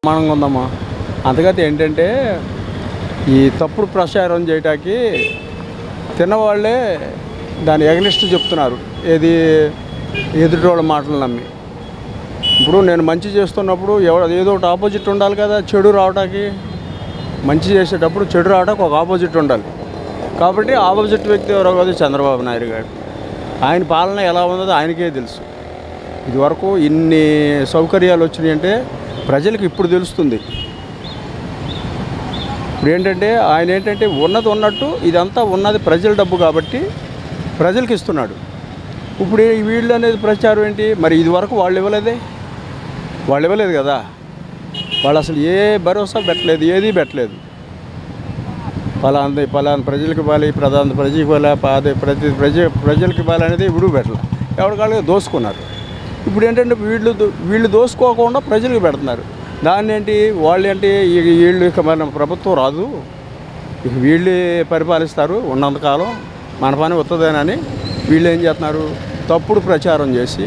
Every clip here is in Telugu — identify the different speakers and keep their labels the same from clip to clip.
Speaker 1: మానంగా ఉందమ్మా అంతకైతే ఏంటంటే ఈ తప్పుడు ప్రచారం చేయటానికి తిన్నవాళ్ళే దాని ఎగనిస్ట్ చెప్తున్నారు ఏది ఎదుటి వాళ్ళ మాటలు నమ్మి ఇప్పుడు నేను మంచి చేస్తున్నప్పుడు ఎవడ ఏదో ఒకటి ఆపోజిట్ ఉండాలి కదా చెడు రావడానికి మంచి చేసేటప్పుడు చెడు రావడానికి ఒక ఆపోజిట్ ఉండాలి కాబట్టి ఆపోజిట్ వ్యక్తి ఎవరో కాదు చంద్రబాబు నాయుడు గారు ఆయన పాలన ఎలా ఉందో ఆయనకే తెలుసు ఇదివరకు ఇన్ని సౌకర్యాలు వచ్చినాయంటే ప్రజలకు ఇప్పుడు తెలుస్తుంది ఇప్పుడు ఏంటంటే ఆయన ఏంటంటే ఉన్నది ఉన్నట్టు ఇదంతా ఉన్నది ప్రజల డబ్బు కాబట్టి ప్రజలకు ఇస్తున్నాడు ఇప్పుడు ఈ వీళ్ళు అనేది ప్రచారం ఏంటి మరి ఇది వరకు వాళ్ళు ఇవ్వలేదే వాళ్ళు ఇవ్వలేదు కదా వాళ్ళు అసలు ఏ భరోసా పెట్టలేదు ఏది పెట్టలేదు ఫలాంది ఫలానా ప్రజలకు ఇవ్వాలి ప్రధాన ప్రజలకు ఇవ్వాలి అదే ప్రతి ప్రజ ప్రజలకు ఇవ్వాలి అనేది ఇప్పుడు పెట్టలే ఎవరికాళ్ళు దోసుకున్నారు ఇప్పుడు ఏంటంటే వీళ్ళు దో- వీళ్ళు దోసుకోకుండా ప్రజలకు పెడుతున్నారు దాన్ని ఏంటి వాళ్ళు ఏంటి ఇక వీళ్ళు ఇక మన ప్రభుత్వం రాదు ఇక వీళ్ళే పరిపాలిస్తారు ఉన్నంతకాలం మన పని వస్తుందేనని వీళ్ళు ఏం చేస్తున్నారు తప్పుడు ప్రచారం చేసి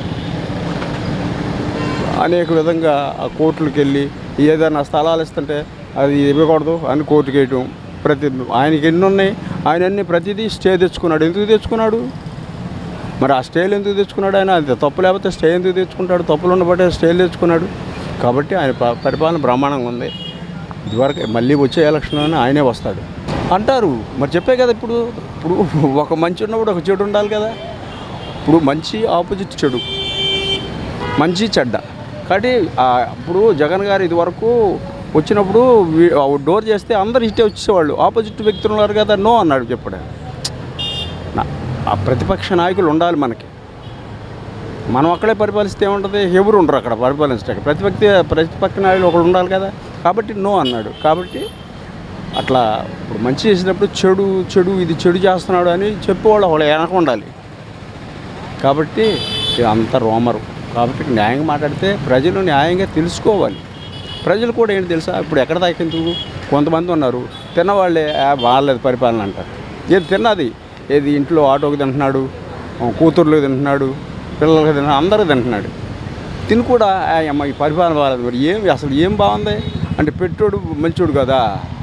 Speaker 1: అనేక విధంగా ఆ కోర్టులకు వెళ్ళి ఏదైనా స్థలాలు ఇస్తుంటే అది ఇవ్వకూడదు అని కోర్టుకి వేయటం ప్రతి ఆయనకి ఎన్ని ఉన్నాయి ఆయన అన్ని ప్రతిదీ స్టే తెచ్చుకున్నాడు ఎందుకు తెచ్చుకున్నాడు మరి ఆ స్టేలు ఎందుకు తెచ్చుకున్నాడు ఆయన అది తప్పు లేకపోతే స్టే ఎందుకు తెచ్చుకుంటాడు తప్పులు ఉండబట్టే స్టేలు తెచ్చుకున్నాడు కాబట్టి ఆయన ప- పరిపాలన బ్రహ్మాండంగా ఉంది ఇదివరకు మళ్ళీ వచ్చే ఎలక్షన్లోనే ఆయనే వస్తాడు అంటారు మరి చెప్పే కదా ఇప్పుడు ఇప్పుడు ఒక మంచి ఉన్నప్పుడు ఒక చెడు ఉండాలి కదా ఇప్పుడు మంచి ఆపోజిట్ చెడు మంచి చెడ్డ కాబట్టి ఆ, ఇప్పుడు జగన్ గారు ఇదివరకు వచ్చినప్పుడు వీ- ఆ డోర్ చేస్తే అందరు ఇట్టే వచ్చేవాళ్ళు ఆపోజిట్ వ్యక్తులు ఉన్నారు కదా నో అన్నాడు చెప్పాడు నా- ఆ ప్రతిపక్ష నాయకులు ఉండాలి మనకి మనం అక్కడే పరిపాలిస్తే ఏముంటుంది ఎవరు ఉండరు అక్కడ పరిపాలించడానికి ప్రతిపక్ష ప్రతిపక్ష నాయకులు ఒకడు ఉండాలి కదా కాబట్టి నో అన్నాడు కాబట్టి అట్లా ఇప్పుడు మంచి చేసినప్పుడు చెడు చెడు ఇది చెడు చేస్తున్నాడు అని చెప్పేవాళ్ళు ఒకళ్ళు వెనక ఉండాలి కాబట్టి ఇది అంత రోమరు కాబట్టి న్యాయంగా మాట్లాడితే ప్రజలు న్యాయంగా తెలుసుకోవాలి ప్రజలు కూడా ఏంటి తెలుసా ఇప్పుడు ఎక్కడ దాకా ఎందుకు కొంతమంది ఉన్నారు తిన్నవాళ్ళే "ఆ, బాగాలేదు పరిపాలన అంటారు ఏది తిన్నది ఏది ఇంట్లో ఆటోకి తింటున్నాడు ఆ, కూతుర్లు తింటున్నాడు పిల్లలకి తింటున్నాడు అందరూ తింటున్నాడు తిని కూడా "ఆ, అమ్మ ఈ పరిపాలన బాగాలేదు మరి ఏం అసలు ఏం బాగుంది అంటే పెట్టోడు మంచోడు కదా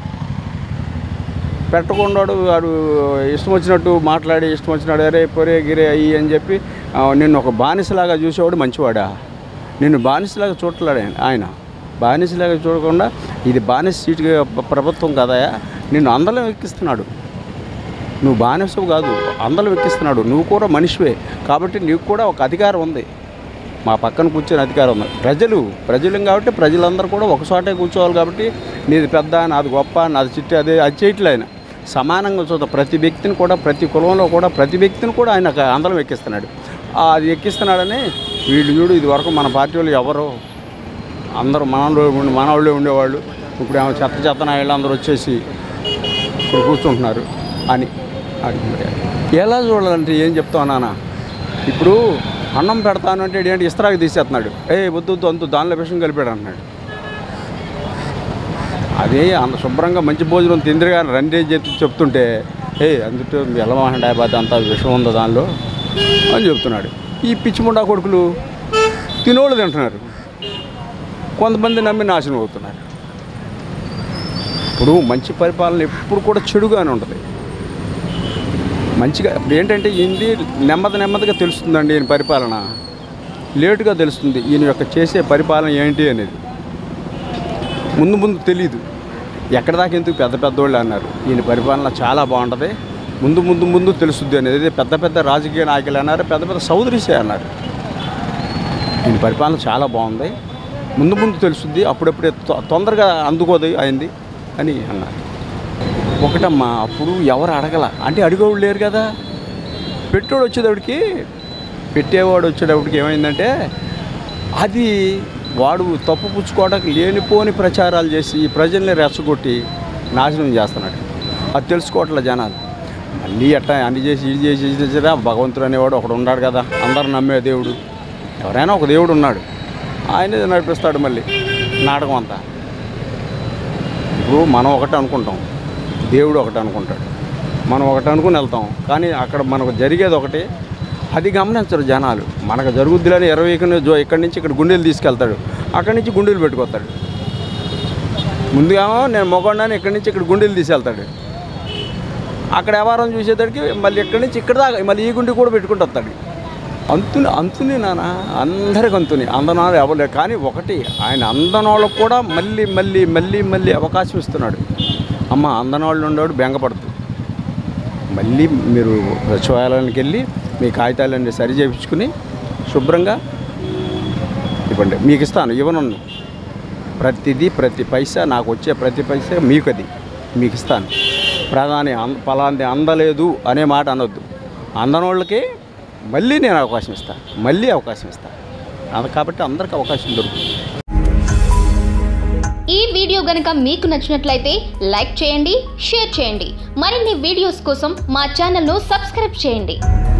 Speaker 1: పెట్టకుండాడు వాడు ఇష్టం వచ్చినట్టు మాట్లాడి ఇష్టం వచ్చినాడు అరే పొరే గిరే అయ్యి అని చెప్పి ఆ, నిన్ను ఒక బానిసలాగా చూసేవాడు మంచివాడా నిన్ను బానిసలాగా చూడలేడు ఆయన- ఆయన బానిసలాగా చూడకుండా ఇది బానిస సీటుగా ప- ప్రభుత్వం కదయా నిన్ను అందరం ఎక్కిస్తున్నాడు నువ్వు బానిసవు కాదు అందరం ఎక్కిస్తున్నాడు నువ్వు కూడా మనిషివే కాబట్టి నీకు కూడా ఒక అధికారం ఉంది మా పక్కన కూర్చొని అధికారం ఉంది ప్రజలు ప్రజలు కాబట్టి ప్రజలందరూ కూడా ఒక చోటే కూర్చోవాలి కాబట్టి నీది పెద్ద నాది గొప్ప నాది చిట్టి అదే అది చేయట్లే ఆయన సమానంగా చూద్దాం ప్రతి వ్యక్తిని కూడా ప్రతి కులంలో కూడా ప్రతి వ్యక్తిని కూడా ఆయన ఒక అందరం ఎక్కిస్తున్నాడు ఆ, అది ఎక్కిస్తున్నాడని వీళ్ళు చూడు ఇది వరకు మన పార్టీ వాళ్ళు ఎవరు అందరూ మనలో ఉండి మన వాళ్ళే ఉండేవాళ్ళు ఇప్పుడు ఏమో చెత్త చెత్త నాయుళ్ళు అందరూ వచ్చేసి ఇప్పుడు కూర్చుంటున్నారు అని అది మరి. ఎలా చూడాలంటే ఏం చెప్తావు నాన్న ఇప్పుడు అన్నం పెడతాను అంటే ఏంటి ఇస్త్రాకి తీసేస్తున్నాడు ఏ వద్దు వద్దు అంతు దానిలో విషయం కలిపాడు అంటున్నాడు అదే అంత శుభ్రంగా మంచి భోజనం తిందిరిగా రండి అని చెప్పి చెప్తుంటే ఏ అందులో ఎలవాహండి బాధ అంత విషం ఉందో దానిలో అని చెప్తున్నాడు ఈ పిచ్చిముండా కొడుకులు తినోళ్ళు తింటున్నారు కొంతమంది నమ్మి నాశనం అవుతున్నారు ఇప్పుడు మంచి పరిపాలన ఎప్పుడు కూడా చెడుగానే ఉంటుంది మంచిగా ఇప్పుడు ఏంటంటే ఇది నెమ్మది నెమ్మదిగా తెలుస్తుందండి ఈయన పరిపాలన లేటుగా తెలుస్తుంది ఈయన యొక్క చేసే పరిపాలన ఏంటి అనేది ముందు ముందు తెలియదు ఎక్కడ దాకా ఎందుకు పెద్ద పెద్దోళ్ళు అన్నారు ఈయన పరిపాలన చాలా బాగుంటుంది ముందు ముందు ముందు తెలుస్తుంది అనేది పెద్ద పెద్ద రాజకీయ నాయకులు అన్నారు పెద్ద పెద్ద సౌదరిసే అన్నారు ఈయన పరిపాలన చాలా బాగుంది ముందు ముందు తెలుస్తుంది అప్పుడప్పుడే తొ- తొందరగా అందుకోదు అయింది అని అన్నారు ఒకటమ్మా అప్పుడు ఎవరు అడగల అంటే అడిగేవాళ్ళు లేరు కదా పెట్టోడు వచ్చేటప్పటికి పెట్టేవాడు వచ్చేటప్పటికి ఏమైందంటే అది వాడు తప్పు పుచ్చుకోవడానికి లేనిపోని ప్రచారాలు చేసి ఈ ప్రజల్ని రెచ్చగొట్టి నాశనం చేస్తున్నాడు అది తెలుసుకోవట్లే జనాలు అన్నీ అట్టా అన్ని చేసి ఇది చేసి ఇది చేసిరా భగవంతుడు అనేవాడు ఒకడు ఉన్నాడు కదా అందరు నమ్మే దేవుడు ఎవరైనా ఒక దేవుడు ఉన్నాడు ఆయనే నడిపిస్తాడు మళ్ళీ నాటకం అంతా ఇప్పుడు మనం ఒకటి అనుకుంటాం దేవుడు ఒకటి అనుకుంటాడు మనం ఒకటి అనుకుని వెళ్తాం కానీ అక్కడ మనకు జరిగేది ఒకటి అది గమనించరు జనాలు మనకు జరుగుద్దిలని ఇరవై జో ఇక్కడి నుంచి ఇక్కడ గుండెలు తీసుకెళ్తాడు అక్కడి నుంచి గుండెలు పెట్టుకొస్తాడు ముందుగా నేను మొగొండని ఇక్కడి నుంచి ఇక్కడ గుండెలు తీసుకెళ్తాడు అక్కడ వ్యవహారం చూసేసరికి మళ్ళీ ఇక్కడి నుంచి ఇక్కడ దాకా మళ్ళీ ఈ గుండి కూడా పెట్టుకుంటూ వస్తాడు అంతుని అంతుని నాన్న అందరికి అంతుని అందనాలు ఎవరు కానీ ఒకటి ఆయన అందనోళ్ళకు కూడా మళ్ళీ మళ్ళీ మళ్ళీ మళ్ళీ అవకాశం ఇస్తున్నాడు అమ్మ అందనోళ్ళు ఉండేవాడు బెంగపడుతుంది మళ్ళీ మీరు సచివాలయానికి వెళ్ళి మీ కాగితాలన్నీ సరి చేయించుకుని శుభ్రంగా ఇవ్వండి మీకు ఇస్తాను ఇవ్వనున్ను ప్రతిదీ ప్రతి పైసా నాకు వచ్చే ప్రతి పైసా మీకు అది మీకు ఇస్తాను ప్రధాని అం ఫలాంది అందలేదు అనే మాట అనొద్దు అందనోళ్ళకి మళ్ళీ నేను అవకాశం ఇస్తాను మళ్ళీ అవకాశం ఇస్తాను అది కాబట్టి అందరికి అవకాశం దొరుకుతుంది
Speaker 2: ఈ వీడియో గనుక మీకు నచ్చినట్లయితే లైక్ చేయండి షేర్ చేయండి మరిన్ని వీడియోస్ కోసం మా ఛానల్ను సబ్స్క్రైబ్ చేయండి